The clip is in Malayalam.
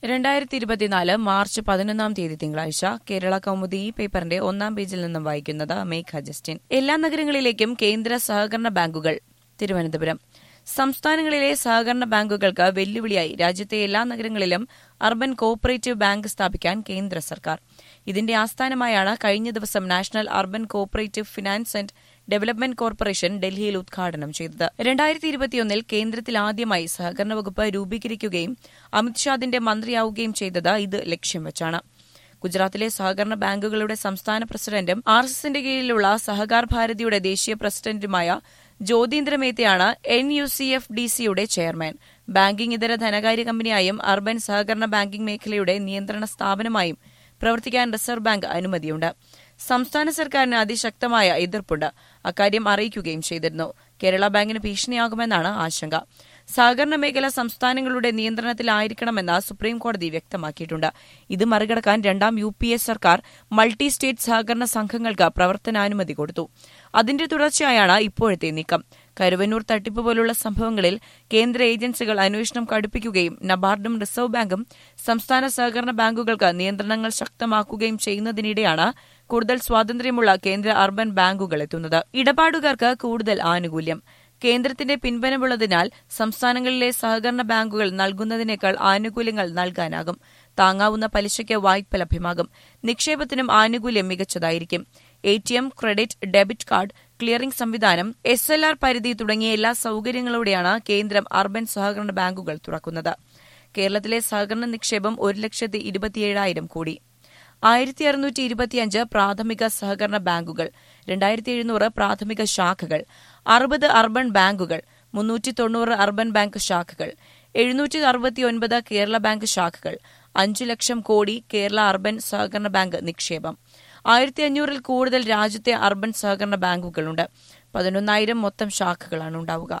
രണ്ടായിരത്തി ഇരുപത്തിനാല് മാർച്ച് പതിനൊന്നാം തീയതി തിങ്കളാഴ്ച കേരള കൗമുദി ഈ പേപ്പറിന്റെ ഒന്നാം പേജിൽ നിന്നും വായിക്കുന്നത് മേഘ ജസ്റ്റിൻ എല്ലാ നഗരങ്ങളിലേക്കും കേന്ദ്ര സഹകരണ ബാങ്കുകൾ തിരുവനന്തപുരം സംസ്ഥാനങ്ങളിലെ സഹകരണ ബാങ്കുകൾക്ക് വെല്ലുവിളിയായി രാജ്യത്തെ എല്ലാ നഗരങ്ങളിലും അർബൻ കോഓപ്പറേറ്റീവ് ബാങ്ക് സ്ഥാപിക്കാൻ കേന്ദ്ര സർക്കാർ ഇതിന്റെ ആസ്ഥാനമായാണ് കഴിഞ്ഞ ദിവസം national urban cooperative finance and development corporation ഡൽഹിയിൽ ഉദ്ഘാടനം ചെയ്തത് രണ്ടായിരത്തി ഇരുപത്തിയൊന്നിൽ കേന്ദ്രത്തിൽ ആദ്യമായി സഹകരണ വകുപ്പ് രൂപീകരിക്കുകയും അമിത്ഷാദിന്റെ മന്ത്രിയാവുകയും ചെയ്തത് ഇത് ലക്ഷ്യം വെച്ചാണ് ഗുജറാത്തിലെ സഹകരണ ബാങ്കുകളുടെ സംസ്ഥാന പ്രസിഡന്റും ആർ എസ് എസിന്റെ കീഴിലുള്ള സഹകാർ ഭാരതിയുടെ ദേശീയ പ്രസിഡന്റുമായ ജ്യോതീന്ദ്ര മേത്തയാണ് N U C F D സിയുടെ ചെയർമാൻ ബാങ്കിംഗ് ഇതര ധനകാര്യ കമ്പനിയായും അർബൻ സഹകരണ ബാങ്കിംഗ് മേഖലയുടെ നിയന്ത്രണ സ്ഥാപനമായും പ്രവർത്തിക്കാൻ റിസർവ് ബാങ്ക് അനുമതിയുണ്ട് സംസ്ഥാന സർക്കാരിന് അതിശക്തമായ എതിർപ്പുണ്ട് അക്കാര്യം അറിയിക്കുകയും ചെയ്തിരുന്നു കേരള ബാങ്കിന് ഭീഷണിയാകുമെന്നാണ് ആശങ്ക സഹകരണ മേഖല സംസ്ഥാനങ്ങളുടെ നിയന്ത്രണത്തിലായിരിക്കണമെന്ന് സുപ്രീംകോടതി വ്യക്തമാക്കിയിട്ടുണ്ട് ഇത് മറികടക്കാൻ രണ്ടാം യു പി എ സർക്കാർ മൾട്ടി സ്റ്റേറ്റ് സഹകരണ സംഘങ്ങൾക്ക് പ്രവർത്തനാനുമതി കൊടുത്തു അതിന്റെ തുടർച്ചയായാണ് ഇപ്പോഴത്തെ നീക്കം കരുവന്നൂർ തട്ടിപ്പ് പോലുള്ള സംഭവങ്ങളിൽ കേന്ദ്ര ഏജൻസികൾ അന്വേഷണം കടുപ്പിക്കുകയും നബാർഡും റിസർവ് ബാങ്കും സംസ്ഥാന സഹകരണ ബാങ്കുകൾക്ക് നിയന്ത്രണങ്ങൾ ശക്തമാക്കുകയും ചെയ്യുന്നതിനിടെയാണ് കൂടുതൽ സ്വാതന്ത്ര്യമുള്ള കേന്ദ്ര അർബൻ ബാങ്കുകൾ എത്തുന്നത് ഇടപാടുകാർക്ക് കൂടുതൽ ആനുകൂല്യം കേന്ദ്രത്തിന്റെ പിൻബലമുള്ളതിനാൽ സംസ്ഥാനങ്ങളിലെ സഹകരണ ബാങ്കുകൾ നൽകുന്നതിനേക്കാൾ ആനുകൂല്യങ്ങൾ നൽകാനാകും താങ്ങാവുന്ന പലിശയ്ക്ക് വായ്പ ലഭ്യമാകും നിക്ഷേപത്തിനും ആനുകൂല്യം മികച്ചതായിരിക്കും A T M credit debit card clearing സംവിധാനം എസ് എൽ ആർ പരിധി തുടങ്ങിയ എല്ലാ സൌകര്യങ്ങളോടെയാണ് കേന്ദ്രം അർബൻ സഹകരണ ബാങ്കുകൾ തുറക്കുന്നത് കേരളത്തിലെ സഹകരണ നിക്ഷേപം ഒരു ലക്ഷത്തി ഇരുപത്തിയേഴായിരം കോടി ആയിരത്തി അറുന്നൂറ്റി ഇരുപത്തിയഞ്ച് പ്രാഥമിക സഹകരണ ബാങ്കുകൾ രണ്ടായിരത്തി എഴുന്നൂറ് പ്രാഥമിക ശാഖകൾ അറുപത് അർബൻ ബാങ്കുകൾ മുന്നൂറ്റി തൊണ്ണൂറ് അർബൻ ബാങ്ക് ശാഖകൾ എഴുന്നൂറ്റി അറുപത്തിയൊൻപത് കേരള ബാങ്ക് ശാഖകൾ അഞ്ചു ലക്ഷം കോടി കേരള അർബൻ സഹകരണ ബാങ്ക് നിക്ഷേപം ആയിരത്തി അഞ്ഞൂറിൽ കൂടുതൽ രാജ്യത്തെ അർബൻ സഹകരണ ബാങ്കുകളുണ്ട് പതിനൊന്നായിരം മൊത്തം ശാഖകളാണ് ഉണ്ടാവുക